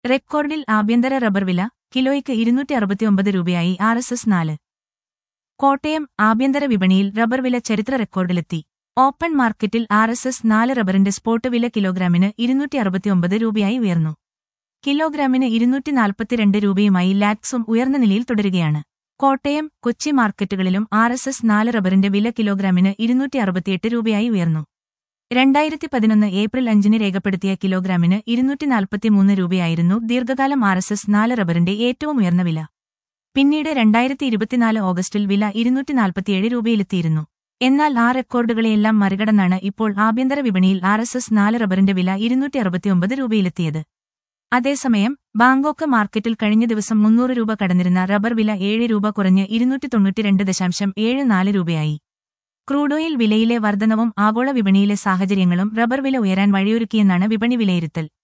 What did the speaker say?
റെക്കോർഡിൽ ആഭ്യന്തര റബ്ബർ വില കിലോയ്ക്ക് ഇരുന്നൂറ്റി അറുപത്തിയൊമ്പത് രൂപയായി ആർ എസ് എസ് നാല് കോട്ടയം ആഭ്യന്തര വിപണിയിൽ റബ്ബർ വില ചരിത്ര റെക്കോർഡിലെത്തി ഓപ്പൺ മാർക്കറ്റിൽ ആർ എസ് എസ് നാല് റബ്ബറിന്റെ സ്പോട്ട് വില കിലോഗ്രാമിന് ഇരുന്നൂറ്റി അറുപത്തിയൊമ്പത് രൂപയായി ഉയർന്നു കിലോഗ്രാമിന് ഇരുന്നൂറ്റി നാൽപ്പത്തിരണ്ട് രൂപയുമായി ലാക്സും ഉയർന്ന നിലയിൽ തുടരുകയാണ് കോട്ടയം കൊച്ചി മാർക്കറ്റുകളിലും ആർ എസ് എസ് നാല് റബ്ബറിന്റെ വില കിലോഗ്രാമിന് ഇരുന്നൂറ്റി അറുപത്തിയെട്ട് രൂപയായി ഉയർന്നു രണ്ടായിരത്തി പതിനൊന്ന് ഏപ്രിൽ അഞ്ചിന് രേഖപ്പെടുത്തിയ കിലോഗ്രാമിന് ഇരുന്നൂറ്റി നാൽപ്പത്തിമൂന്ന് രൂപയായിരുന്നു ദീർഘകാലം ആർ എസ് എസ് നാല് റബ്ബറിന്റെ ഏറ്റവും ഉയർന്ന വില പിന്നീട് രണ്ടായിരത്തി ഇരുപത്തിനാല് ഓഗസ്റ്റിൽ വില ഇരുന്നൂറ്റി നാൽപ്പത്തിയേഴ് രൂപയിലെത്തിയിരുന്നു എന്നാൽ ആ റെക്കോർഡുകളെയെല്ലാം മറികടന്നാണ് ഇപ്പോൾ ആഭ്യന്തര വിപണിയിൽ ആർ എസ് എസ് നാല് റബ്ബറിന്റെ വില ഇരുന്നൂറ്റി അറുപത്തിയൊമ്പത് രൂപയിലെത്തിയത് അതേസമയം ബാങ്കോക്ക് മാർക്കറ്റിൽ കഴിഞ്ഞ ദിവസം മുന്നൂറ് രൂപ കടന്നിരുന്ന റബ്ബർ വില ഏഴ് രൂപ കുറഞ്ഞ് ഇരുന്നൂറ്റി തൊണ്ണൂറ്റിരണ്ട് ദശാംശം ഏഴ് നാല് രൂപയായി ക്രൂഡോയിൽ വിലയിലെ വർധനവും ആഗോള വിപണിയിലെ സാഹചര്യങ്ങളും റബ്ബർ വില ഉയരാൻ വഴിയൊരുക്കിയെന്നാണ് വിപണി വിലയിരുത്തൽ